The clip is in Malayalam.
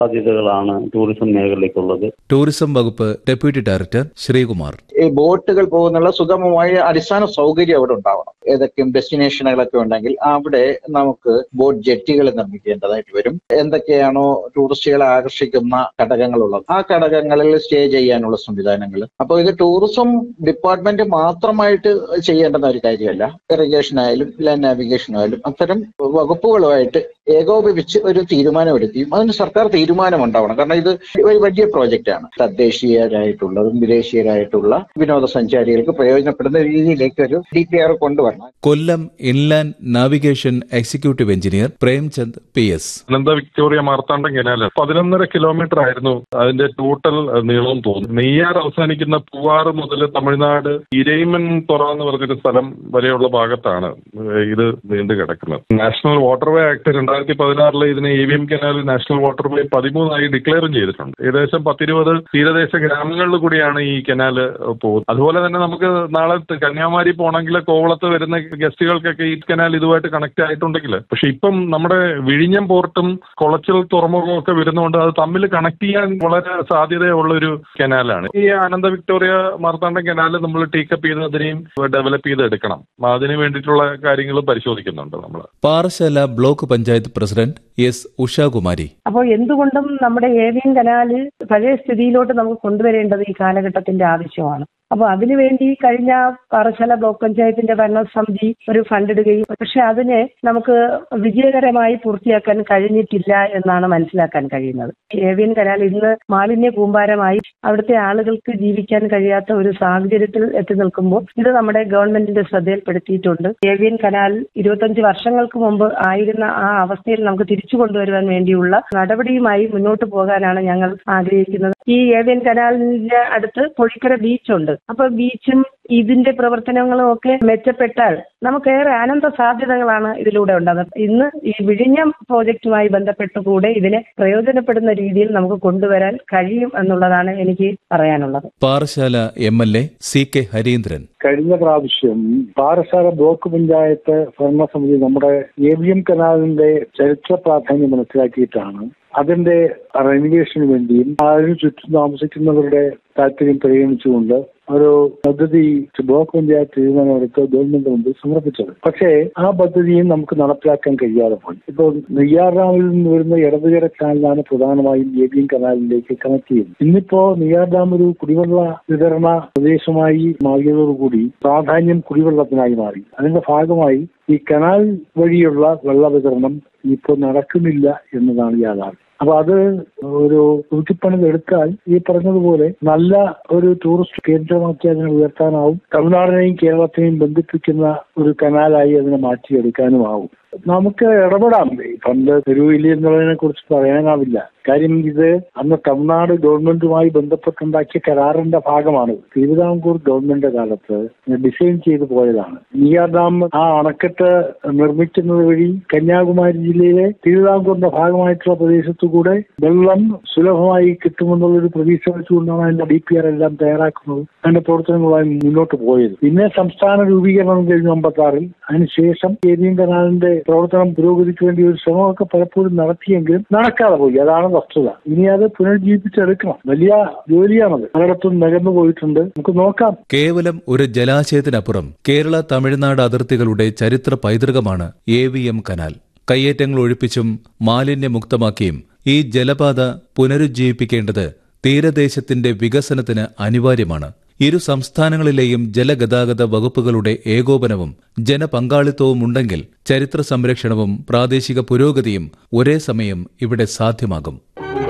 സാധ്യതകളാണ് ടൂറിസം മേഖലയ്ക്കുള്ളത് ടൂറിസം വകുപ്പ് ഡെപ്യൂട്ടി ഡയറക്ടർ ശ്രീകുമാർ ഈ ബോട്ടുകൾ പോകുന്നുള്ള സുഗമമായ അടിസ്ഥാന സൗകര്യം അവിടെ ഉണ്ടാവണം ഏതൊക്കെയും ഡെസ്റ്റിനേഷനുകളൊക്കെ ഉണ്ടെങ്കിൽ അവിടെ നമുക്ക് ബോട്ട് ജെട്ടികൾ നിർമ്മിക്കേണ്ടതായിട്ട് വരും എന്തൊക്കെയാണോ ടൂറിസ്റ്റുകളെ ആകർഷിക്കുന്ന ഘടകങ്ങളുള്ളത് ആ ഘടകങ്ങളിൽ സ്റ്റേ ചെയ്യാനുള്ള സംവിധാനങ്ങൾ അപ്പോൾ ഇത് ടൂറിസം ഡിപ്പാർട്ട്മെന്റ് മാത്രമായിട്ട് ചെയ്യേണ്ടുന്ന ഒരു കാര്യമല്ല ഇറിഗേഷൻ ആയാലും ലാൻഡ് നാവിഗേഷൻ ആയാലും അത്തരം വകുപ്പുകളുമായിട്ട് ഏകോപിപ്പിച്ച് ഒരു തീരുമാനമെടുക്കുകയും അതിന് സർക്കാർ തീരുമാനം ഉണ്ടാവണം കാരണം ഇത് ഒരു വലിയ പ്രോജക്റ്റാണ് തദ്ദേശീയരായിട്ടുള്ളതും വിദേശീയരായിട്ടുള്ള വിനോദസഞ്ചാരികൾക്ക് പ്രയോജനപ്പെടുന്ന രീതിയിലേക്ക് ഒരു ഡി പി ആർ കൊണ്ടുവരണം Kollam inland navigation executive engineer Premchand P S Anantha Victoria Marthandam canal പതിനൊന്നര കിലോമീറ്റർ ആയിരുന്നു അതിന്റെ ടോട്ടൽ നീളം തോന്നുന്നു നെയ്യാർ അവസാനിക്കുന്ന പൂവാറ് മുതൽ തമിഴ്നാട് ഇരയിമൻ തുറ എന്ന് പറഞ്ഞൊരു സ്ഥലം വരെയുള്ള ഭാഗത്താണ് ഇത് നീണ്ടു കിടക്കുന്നത് നാഷണൽ വാട്ടർവേ ആക്ട് രണ്ടായിരത്തി പതിനാറില് ഇതിനെ A V M canal national waterway പതിമൂന്നായി ഡിക്ലെയറും ചെയ്തിട്ടുണ്ട് ഏകദേശം പത്തിരുപത് തീരദേശ ഗ്രാമങ്ങളിൽ കൂടിയാണ് ഈ കനാല് പോകുന്നത് അതുപോലെ തന്നെ നമുക്ക് നാളെ കന്യാകുമാരി പോകണമെങ്കിൽ കോവളത്ത് വരുന്ന ഗസ്റ്റുകൾക്കൊക്കെ ഈ കനാൽ ഇതുമായിട്ട് കണക്ട് ആയിട്ടുണ്ടെങ്കിൽ പക്ഷെ ഇപ്പം നമ്മുടെ വിഴിഞ്ഞം പോർട്ടും കുളച്ചിൽ തുറമുഖവും ഒക്കെ വരുന്നതുകൊണ്ട് അത് തമ്മിൽ കണക്ട് ചെയ്യാൻ വളരെ സാധ്യതയുള്ള ഒരു കനാലാണ് ഈ ആനന്ദ വിക്ടോറിയ മാർത്താണ്ഡം കനാൽ നമ്മൾ ടേക്കപ്പ് ചെയ്ത് അതിനെയും ഡെവലപ്പ് ചെയ്ത് എടുക്കണം അതിന് വേണ്ടിയിട്ടുള്ള കാര്യങ്ങൾ പരിശോധിക്കുന്നുണ്ട് നമ്മൾ Parassala block panchayat president S Ushakumari അപ്പോൾ എന്തുകൊണ്ടും നമ്മുടെ ഏവിയൻ കനാല് പഴയ സ്ഥിതിയിലോട്ട് നമുക്ക് കൊണ്ടുവരേണ്ടത് ഈ കാലഘട്ടത്തിന്റെ ആവശ്യമാണ് അപ്പോൾ അതിനുവേണ്ടി കഴിഞ്ഞ പാറശാല ബ്ലോക്ക് പഞ്ചായത്തിന്റെ ഭരണസമിതി ഒരു ഫണ്ട് ഇടുകയും പക്ഷെ അതിനെ നമുക്ക് വിജയകരമായി പൂർത്തിയാക്കാൻ കഴിഞ്ഞിട്ടില്ല എന്നാണ് മനസ്സിലാക്കാൻ കഴിയുന്നത് ഏവിയൻ കനാൽ ഇന്ന് മാലിന്യ കൂമ്പാരമായി അവിടുത്തെ ആളുകൾക്ക് ജീവിക്കാൻ കഴിയാത്ത ഒരു സാഹചര്യത്തിൽ എത്തി നിൽക്കുമ്പോൾ ഇത് നമ്മുടെ ഗവൺമെന്റിന്റെ ശ്രദ്ധയിൽപ്പെടുത്തിയിട്ടുണ്ട് ഏവിയൻ കനാൽ ഇരുപത്തഞ്ച് വർഷങ്ങൾക്ക് മുമ്പ് ആയിരുന്ന ആ അവസ്ഥയിൽ നമുക്ക് തിരിച്ചു കൊണ്ടുവരുവാൻ വേണ്ടിയുള്ള നടപടിയുമായി മുന്നോട്ട് പോകാനാണ് ഞങ്ങൾ ആഗ്രഹിക്കുന്നത് ഈ ഏവിയൻ കനാലിന്റെ അടുത്ത് പൊഴിക്കര ബീച്ചുണ്ട് അപ്പൊ ബീച്ചും ഇതിന്റെ പ്രവർത്തനങ്ങളും ഒക്കെ മെച്ചപ്പെട്ടാൽ നമുക്കേറെ അനന്ത സാധ്യതകളാണ് ഇതിലൂടെ ഉണ്ടാകുന്നത് ഇന്ന് ഈ വിഴിഞ്ഞം പ്രോജക്റ്റുമായി ബന്ധപ്പെട്ടുകൂടെ ഇതിനെ പ്രയോജനപ്പെടുന്ന രീതിയിൽ നമുക്ക് കൊണ്ടുവരാൻ കഴിയും എന്നുള്ളതാണ് എനിക്ക് പറയാനുള്ളത് Parassala M L A C K Harindran കഴിഞ്ഞ പ്രാവശ്യം പാറശാല ബ്ലോക്ക് പഞ്ചായത്ത് ഭരണസമിതി നമ്മുടെ എ വി എം കനാലിന്റെ ചരിത്ര പ്രാധാന്യം മനസ്സിലാക്കിയിട്ടാണ് അതിന്റെ റെനിവേഷന് വേണ്ടിയും അതിനു ചുറ്റും താമസിക്കുന്നവരുടെ താല്പര്യം പരിഗണിച്ചുകൊണ്ട് ഒരു പദ്ധതി ബ്ലോക്ക് പഞ്ചായത്ത് തീരുമാനമെടുത്ത് ഗവൺമെന്റ് മുമ്പിൽ സമർപ്പിച്ചത് പക്ഷേ ആ പദ്ധതിയും നമുക്ക് നടപ്പിലാക്കാൻ കഴിയാതെ പോയി ഇപ്പോൾ നെയ്യാർ നിന്ന് വരുന്ന ഇടതുകര ചാനലാണ് പ്രധാനമായും ഏവിയൻ കനാലിലേക്ക് കണക്ട് ചെയ്യുന്നത് ഇന്നിപ്പോ നെയ്യാർ ഡാം ഒരു കുടിവെള്ള വിതരണ പ്രദേശമായി മാറിയതോടുകൂടി പ്രാധാന്യം കുടിവെള്ളത്തിനായി മാറി അതിന്റെ ഭാഗമായി ഈ കനാൽ വഴിയുള്ള വെള്ള വിതരണം ഇപ്പോൾ നടക്കുന്നില്ല എന്നതാണ് യാഥാർത്ഥ്യം അപ്പൊ അത് ഒരു പുതുക്കിപ്പണിത് എടുത്താൽ ഈ പറഞ്ഞതുപോലെ നല്ല ഒരു ടൂറിസ്റ്റ് കേന്ദ്രമാക്കി അതിനെ ഉയർത്താനാവും തമിഴ്നാടിനെയും കേരളത്തെയും ബന്ധിപ്പിക്കുന്ന ഒരു കനാലായി അതിനെ മാറ്റിയെടുക്കാനും ആവും നമുക്ക് ഇടപെടാം പണ്ട് തെരുവില്ല എന്നുള്ളതിനെ കുറിച്ച് പറയാനാവില്ല കാര്യം ഇത് അന്ന് തമിഴ്നാട് ഗവൺമെന്റുമായി ബന്ധപ്പെട്ടുണ്ടാക്കിയ കരാറിന്റെ ഭാഗമാണ് തിരുവിതാംകൂർ ഗവൺമെന്റ് കാലത്ത് ഡിസൈൻ ചെയ്തു പോയതാണ് നെയ്യാർ ഡാം ആ അണക്കെട്ട് നിർമ്മിക്കുന്നത് വഴി കന്യാകുമാരി ജില്ലയിലെ തിരുവിതാംകൂറിന്റെ ഭാഗമായിട്ടുള്ള പ്രദേശത്തു കൂടെ വെള്ളം സുലഭമായി കിട്ടുമെന്നുള്ളൊരു പ്രതീക്ഷ വെച്ചുകൊണ്ടാണ് അതിന്റെ ഡി പി ആർ എല്ലാം തയ്യാറാക്കുന്നത് അതിന്റെ പ്രവർത്തനങ്ങളുമായി മുന്നോട്ട് പോയത് പിന്നെ സംസ്ഥാന രൂപീകരണം കഴിഞ്ഞു അമ്പത്തി ആറിൽ അതിനുശേഷം ഏരിയൻ കനാലിന്റെ പ്രവർത്തനം പുരോഗതിക്ക് വേണ്ടി ഒരു ശ്രമമൊക്കെ പലപ്പോഴും നടത്തിയെങ്കിലും നടക്കാതെ പോയി അതാണ് വസ്തുത ഇനി അത് പുനർജീവിപ്പിച്ചെടുക്കണം വലിയ ജോലിയാണത് പലയിടത്തും നികന്നു പോയിട്ടുണ്ട് നമുക്ക് നോക്കാം കേവലം ഒരു ജലാശയത്തിനപ്പുറം കേരള തമിഴ്നാട് അതിർത്തികളുടെ ചരിത്ര പൈതൃകമാണ് എ വി എം കനാൽ കയ്യേറ്റങ്ങൾ ഒഴിപ്പിച്ചും മാലിന്യമുക്തമാക്കിയും ഈ ജലപാത പുനരുജ്ജീവിപ്പിക്കേണ്ടത് തീരദേശത്തിന്റെ വികസനത്തിന് അനിവാര്യമാണ് ഇരു സംസ്ഥാനങ്ങളിലെയും ജലഗതാഗത വകുപ്പുകളുടെ ഏകോപനവും ജനപങ്കാളിത്തവും ഉണ്ടെങ്കിൽ ചരിത്ര സംരക്ഷണവും പ്രാദേശിക പുരോഗതിയും ഒരേ സമയം ഇവിടെ സാധ്യമാകും